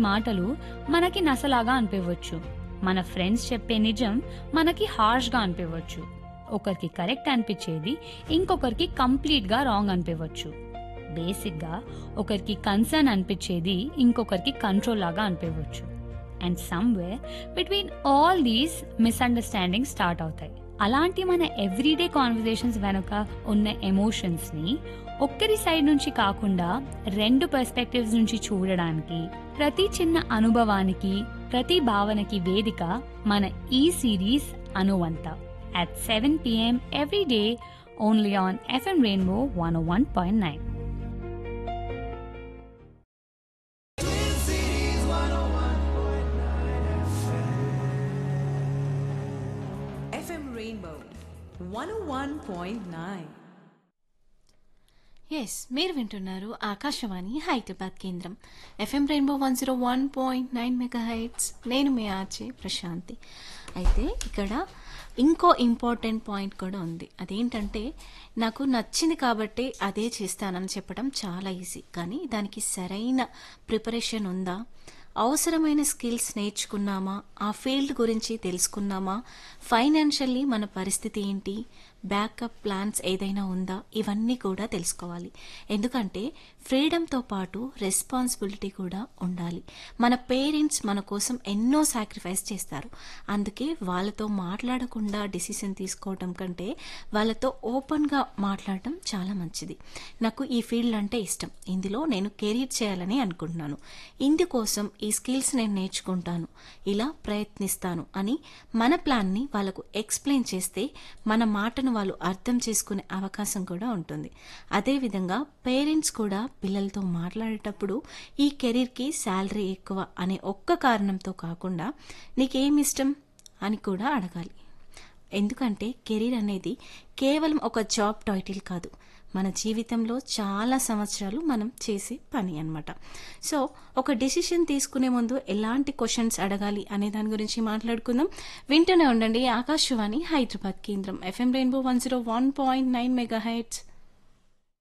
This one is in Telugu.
మాటలు మనకి నసలాగా అనిపించవచ్చు మన ఫ్రెండ్స్ చెప్పే నిజం మనకి హార్ష్గా అనిపించవచ్చు ఒకరికి కరెక్ట్ అనిపించేది ఇంకొకరికి కంప్లీట్గా రాంగ్ అనిపించవచ్చు బేసిక్గా ఒకరికి కన్సర్న్ అనిపించేది ఇంకొకరికి కంట్రోల్ లాగా అనిపించవచ్చు and somewhere between all these misunderstanding start అవుతాయి అలాంటి మన ఎవ్రీడే కాన్వర్జేషన్స్ వెనుక ఉన్న ఎమోషన్స్ని ఒక్కరి సైడ్ నుంచి కాకుండా రెండు పర్స్పెక్టివ్స్ నుంచి చూడడానికి ప్రతి చిన్న అనుభవానికి ప్రతి భావనకి వేదిక మన ఈ సిరీస్ అనువంత at seven PM every day only on FM rainbow one one point nine FM Rainbow 101.9. Yes మీరు వింటున్నారు ఆకాశవాణి హైదరాబాద్ కేంద్రం FM rainbow one zero one point nine mega heights నేను మీ ఆర్జే ప్రశాంతి అయితే ఇక్కడ ఇంకో ఇంపార్టెంట్ పాయింట్ కూడా ఉంది అదేంటంటే నాకు నచ్చింది కాబట్టి అదే చేస్తానని చెప్పడం చాలా ఈజీ కానీ దానికి సరైన ప్రిపరేషన్ ఉందా అవసరమైన స్కిల్స్ నేర్చుకున్నామా ఆ ఫీల్డ్ గురించి తెలుసుకున్నామా ఫైనాన్షియల్లీ మన పరిస్థితి ఏంటి బ్యాకప్ ప్లాన్స్ ఏదైనా ఉందా ఇవన్నీ కూడా తెలుసుకోవాలి ఎందుకంటే ఫ్రీడమ్తో పాటు రెస్పాన్సిబిలిటీ కూడా ఉండాలి మన పేరెంట్స్ మన కోసం ఎన్నో సాక్రిఫైస్ చేస్తారు అందుకే వాళ్ళతో మాట్లాడకుండా డిసిషన్ తీసుకోవడం కంటే వాళ్ళతో ఓపెన్గా మాట్లాడటం చాలా మంచిది నాకు ఈ ఫీల్డ్ అంటే ఇష్టం ఇందులో నేను కెరీర్ చేయాలని అనుకుంటున్నాను ఇందుకోసం ఈ స్కిల్స్ నేను నేర్చుకుంటాను ఇలా ప్రయత్నిస్తాను అని మన ప్లాన్ని వాళ్ళకు ఎక్స్ప్లెయిన్ చేస్తే మన మాటను వాళ్ళు అర్థం చేసుకునే అవకాశం కూడా ఉంటుంది అదేవిధంగా పేరెంట్స్ కూడా పిల్లలతో మాట్లాడేటప్పుడు ఈ కెరీర్కి శాలరీ ఎక్కువ అనే ఒక్క కారణంతో కాకుండా నీకేం ఇష్టం అని కూడా అడగాలి ఎందుకంటే కెరీర్ అనేది కేవలం ఒక జాబ్ టైటిల్ కాదు మన జీవితంలో చాలా సంవత్సరాలు మనం చేసే పని అన్నమాట సో ఒక డెసిషన్ తీసుకునే ముందు ఎలాంటి క్వశ్చన్స్ అడగాలి అనే దాని గురించి మాట్లాడుకుందాం వింటూనే ఉండండి ఆకాశవాణి హైదరాబాద్ కేంద్రం FM rainbow one zero one point nine mega heights